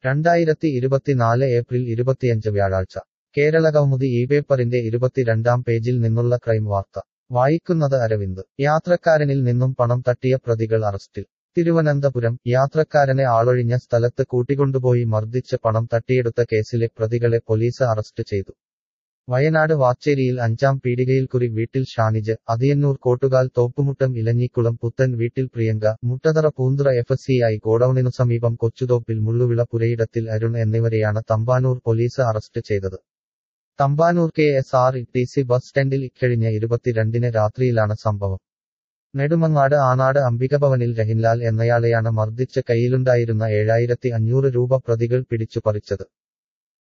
രണ്ടായിരത്തി ഇരുപത്തിനാല് ഏപ്രിൽ ഇരുപത്തിയഞ്ച് വ്യാഴാഴ്ച കേരളകൗമുദി ഈ പേപ്പറിന്റെ ഇരുപത്തിരണ്ടാം പേജിൽ നിന്നുള്ള ക്രൈം വാർത്ത വായിക്കുന്നത് അരവിന്ദ് യാത്രക്കാരനിൽ നിന്നും പണം തട്ടിയ പ്രതികൾ അറസ്റ്റിൽ തിരുവനന്തപുരം യാത്രക്കാരനെ ആളൊഴിഞ്ഞ സ്ഥലത്ത് കൂട്ടിക്കൊണ്ടുപോയി മർദ്ദിച്ച് പണം തട്ടിയെടുത്ത കേസിലെ പ്രതികളെ പോലീസ് അറസ്റ്റ് ചെയ്തു വയനാട് വാച്ചേരിയിൽ അഞ്ചാം പീടികയിൽക്കുറി വീട്ടിൽ ഷാനിജ് അതിയന്നൂർ കോട്ടുകാൽ തോപ്പുമുട്ടം ഇലഞ്ഞിക്കുളം പുത്തൻ വീട്ടിൽ Priyanka Muttathara Poonthura F S C ഗോഡൌണിനു സമീപം കൊച്ചുതോപ്പിൽ മുള്ളുവിള പുരയിടത്തിൽ അരുൺ എന്നിവരെയാണ് തമ്പാനൂർ പോലീസ് അറസ്റ്റ് ചെയ്തത് Thampanoor K S R T C bus സ്റ്റാൻഡിൽ ഇക്കഴിഞ്ഞ ഇരുപത്തിരണ്ടിന് രാത്രിയിലാണ് സംഭവം നെടുമങ്ങാട് ആനാട് അംബികഭവനിൽ രഹിൻലാൽ എന്നയാളെയാണ് മർദ്ദിച്ച് കയ്യിലുണ്ടായിരുന്ന ഏഴായിരത്തി അഞ്ഞൂറ് രൂപ പ്രതികൾ പിടിച്ചു പറിച്ചത്